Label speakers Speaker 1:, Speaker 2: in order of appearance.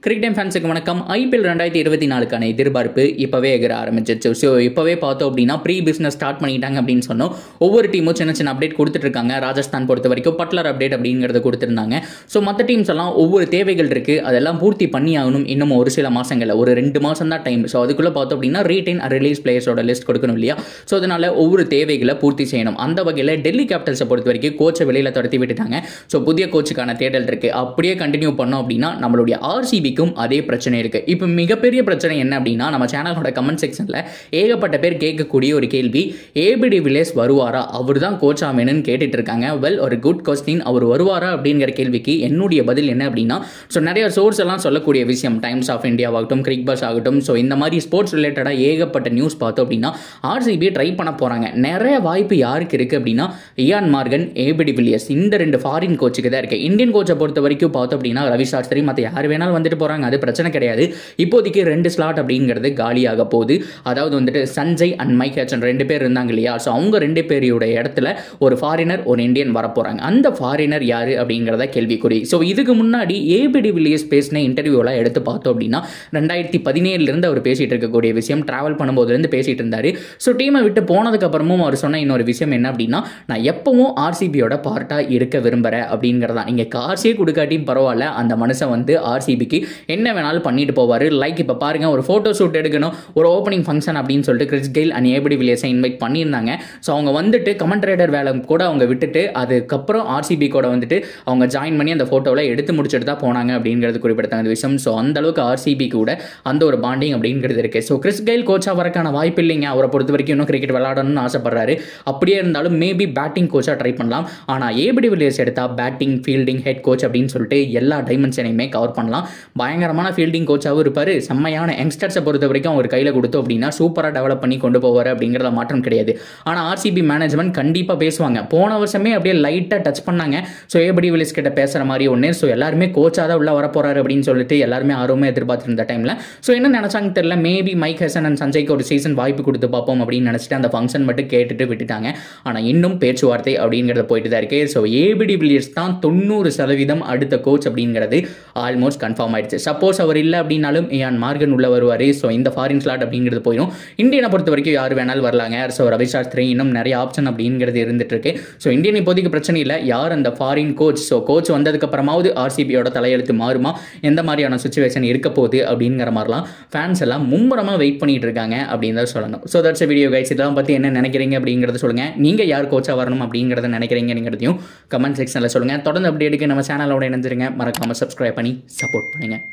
Speaker 1: cricket time ஃபேன்ஸுக்கு வணக்கம் IPL ரெண்டாயிரத்தி இருபத்தி நாலுக்கான எதிர்பார்ப்பு இப்போவே எகிற ஆரம்பிச்சிச்சு ஸோ இப்போவே பார்த்தோம் அப்படின்னா ப்ரீ பிஸ்னஸ் ஸ்டார்ட் பண்ணிட்டாங்க அப்படின்னு சொன்னோம் ஒவ்வொரு டீமும் சின்ன சின்ன அப்டேட் கொடுத்துட்டு இருக்காங்க ராஜஸ்தான் பொறுத்த வரைக்கும் பட்லர் அப்டேட் அப்படிங்கிறத கொடுத்துருந்தாங்க ஸோ மற்ற டீம்ஸ் எல்லாம் ஒவ்வொரு தேவைகள் இருக்குது அதெல்லாம் பூர்த்தி பண்ணி ஆகணும் இன்னும் ஒரு சில மாதங்களில் ஒரு ரெண்டு மாதம் தான் டைம் ஸோ அதுக்குள்ளே பார்த்தோம் அப்படின்னா ரீட்டைன் ரிலீஸ் பிளேயர்ஸோட லிஸ்ட் கொடுக்கணும் இல்லையா ஸோ அதனால ஒவ்வொரு தேவைகளை பூர்த்தி செய்யணும் அந்த வகையில் டெல்லி கேபிட்டல்ஸை பொறுத்த வரைக்கும் கோச்சை வெளியில் துரத்தி விட்டுட்டாங்க ஸோ புதிய கோச்சுக்கான தேடல் இருக்குது அப்படியே கண்டினியூ பண்ணோம் அப்படின்னா நம்மளுடைய ஆர்சிபிக்கும் அதே பிரச்சனை இருக்குது இப்போ மிகப்பெரிய பிரச்சனை என்ன அப்படின்னா நம்ம சேனலோட கமெண்ட் செக்ஷனில் ஏகப்பட்ட பேர் கேட்கக்கூடிய ஒரு கேள்வி ஏபிடி வில்லேஸ் வருவாரா அவர் தான் கோச்சா வேணும்னு கேட்டுட்டு இருக்காங்க வெல் ஒரு குட் கொஸ்டின் அவர் வருவாரா அப்படிங்கிற கேள்விக்கு என்னுடைய பதில் என்ன அப்படின்னா ஸோ நிறைய சோர்ஸ் எல்லாம் சொல்லக்கூடிய விஷயம் டைம்ஸ் ஆஃப் இந்தியாவாகட்டும் கிரிக் பஸ் ஆகட்டும் ஸோ இந்த மாதிரி ஸ்போர்ட்ஸ் ரிலேட்டடாக ஏகப்பட்ட நியூஸ் பார்த்தோம் அப்படின்னா ஆர்சிபி ட்ரை பண்ண போகிறாங்க நிறைய வாய்ப்பு யாருக்கு இருக்குது அப்படின்னா இயான் மார்கன் ஏபிடி வில்லியர்ஸ் இந்த ரெண்டு ஃபாரின் கோச்சுக்கு தான் இருக்குது இந்தியன் கோச்சை பொறுத்த வரைக்கும் பார்த்தோம் அப்படின்னா ரவி சாஸ்திரி மற்ற யார் வேணாலும் வந்துட்டு போகிறாங்க அது பிரச்சனை கிடையாது இப்போதைக்கு ரெண்டு ஸ்லாட் அப்படிங்கிறது காலியாக போகுது அதாவது வந்துட்டு சஞ்சய் அண்ட் மைக் ஹேச்சன் ரெண்டு பேர் இருந்தாங்க இல்லையா ஸோ அவங்க ரெண்டு பேரோட இடத்துல ஒரு ஃபாரினர் ஒரு இந்தியன் வர போகிறாங்க அந்த ஃபாரினர் யார் அப்படிங்கிறத கேள்விக்குறி ஸோ இதுக்கு முன்னாடி ஏபிடி வில்லியர்ஸ் பேசின இன்டர்வியூலாம் எடுத்து பார்த்தோம் அப்படின்னா ரெண்டாயிரத்தி பதினேழுலேருந்து அவர் பேசிகிட்டு இருக்கக்கூடிய விஷயம் ட்ராவல் பண்ணும்போதுலேருந்து பேசிகிட்டு இருந்தார் ஸோ டீமை விட்டு போனதுக்கு அப்புறமும் அவர் சொன்ன இன்னொரு விஷயம் என்ன அப்படின்னா நான் எப்பவும் ஆர்சிபியோட பார்ட்டாக இருக்க விரும்புகிறேன் அப்படிங்கிறதா நீங்கள் காசே கொடுக்காட்டியும் பரவாயில்ல அந்த மனுஷன் வந்து ஆர்சிபிக்கு என்ன வேணாலும் பண்ணிட்டு போவார் லைக் இப்போ பாருங்கள் ஒரு ஃபோட்டோ ஷூட் எடுக்கணும் ஒரு ஓப்பனிங் ஃபங்க்ஷன் அப்படின்னு சொல்லிட்டு கிறிஸ் கெயில் அண்ட் ஏபிடி வில்லியர்ஸை இன்வைட் பண்ணியிருந்தாங்க ஸோ அவங்க வந்துட்டு கமெண்ட்ரேட்டர் வேலை கூட அவங்க விட்டுட்டு அதுக்கப்புறம் ஆர்சிபி கூட வந்துட்டு அவங்க ஜாயின் பண்ணி அந்த ஃபோட்டோவில் எடுத்து முடிச்சுட்டு தான் போனாங்க அப்படிங்கிறது குறிப்பிடத்தக்க விஷயம் ஸோ அந்த அளவுக்கு ஆர்சிபி கூட அந்த ஒரு பாண்டிங் அப்படிங்கிறது இருக்குது ஸோ கிறிஸ் கெயில் கோச்சாக வரக்கான வாய்ப்பு இல்லைங்க அவரை பொறுத்த வரைக்கும் இன்னும் கிரிக்கெட் விளையாடணும்னு ஆசைப்படுறாரு அப்படியே இருந்தாலும் மேபி பேட்டிங் கோச்சாக ட்ரை பண்ணலாம் ஆனால் ஏபிடி வில்லியர்ஸ் எடுத்தால் பேட்டிங் ஃபீல்டிங் ஹெட் கோச் அப்படின்னு சொல்லிட்டு எல்லா டைமென்ஷனையுமே கவர் பண்ணலாம் பயங்கரமான ஃபீல்டிங் கோச்சாகவும் இருப்பார் செம்மையான யங்ஸ்டர்ஸை பொறுத்த வரைக்கும் அவர் கையில் கொடுத்தோம் அப்படின்னா சூப்பராக டெவலப் பண்ணி கொண்டு போவார் அப்படிங்கிறத மாற்றம் கிடையாது ஆனால் ஆர்சிபி மேனேஜ்மெண்ட் கண்டிப்பாக பேசுவாங்க போன வருஷமே அப்படியே லைட்டாக டச் பண்ணாங்க ஸோ ஏபிடி வில்லியர்ஸ் கிட்ட பேசுகிற மாதிரி ஒன்று ஸோ எல்லாருமே கோச்சாக தான் உள்ளே வர போகிறாரு அப்படின்னு சொல்லிட்டு எல்லாருமே ஆர்வமே எதிர்பார்த்துருந்த டைமில் ஸோ என்ன நினச்சாங்க தெரியல மேபி மைக் ஹசன் அண்ட் சஞ்சய்க்கு ஒரு சீசன் வாய்ப்பு கொடுத்து பார்ப்போம் அப்படின்னு நினச்சிட்டு அந்த ஃபங்க்ஷன் மட்டும் கேட்டுட்டு விட்டுட்டாங்க ஆனால் இன்னும் பேச்சுவார்த்தை அப்படிங்கிறத போயிட்டு தான் இருக்கு ஸோ ஏபிடி வில்லியர்ஸ் தான் தொண்ணூறு சதவீதம் அடுத்த கோச் அப்படிங்கிறது ஆல்மோஸ்ட் கன்ஃபார்ம் ஆயிடுச்சு சப்போஸ் அவர் இல்லை அப்படின்னாலும் ஏன் மார்கன் உள்ள வருவார் ஸோ இந்த ஃபாரின் ஸ்லாட் அப்படிங்கிறது போயிடும் இந்தியனை பொறுத்த வரைக்கும் யார் வேணாலும் வரலாங்க ஸோ ரவி சாஸ்திரி இன்னும் நிறைய ஆப்ஷன் அப்படிங்கிறது இருந்துட்டு இருக்கு ஸோ இந்தியன் இப்போதைக்கு பிரச்சனை இல்லை யார் அந்த ஃபாரின் கோச் ஸோ கோச் வந்ததுக்கு அப்புறமாவது ஆர்சிபியோட தலையெழுத்து மாறுமா எந்த மாதிரியான சுச்சுவேஷன் இருக்க போகுது அப்படிங்கிற மாதிரிலாம் ஃபேன்ஸ் எல்லாம் மும்முரமாக வெயிட் பண்ணிட்டு இருக்காங்க அப்படின்னு தான் சொல்லணும் ஸோ தட்ஸ் வீடியோ கைஸ் இதெல்லாம் பற்றி என்ன நினைக்கிறீங்க அப்படிங்கிறத சொல்லுங்கள் நீங்கள் யார் கோச்சாக வரணும் அப்படிங்கிறத நினைக்கிறீங்கிறதையும் கமெண்ட் செக்ஷனில் சொல்லுங்கள் தொடர்ந்து அப்படி எடுக்க நம்ம சேனலோட இணைஞ்சிருங்க மறக்காமல் சப்ஸ்கிரைப் பண்ணி சப்போர்ட் பண்ணுங்கள்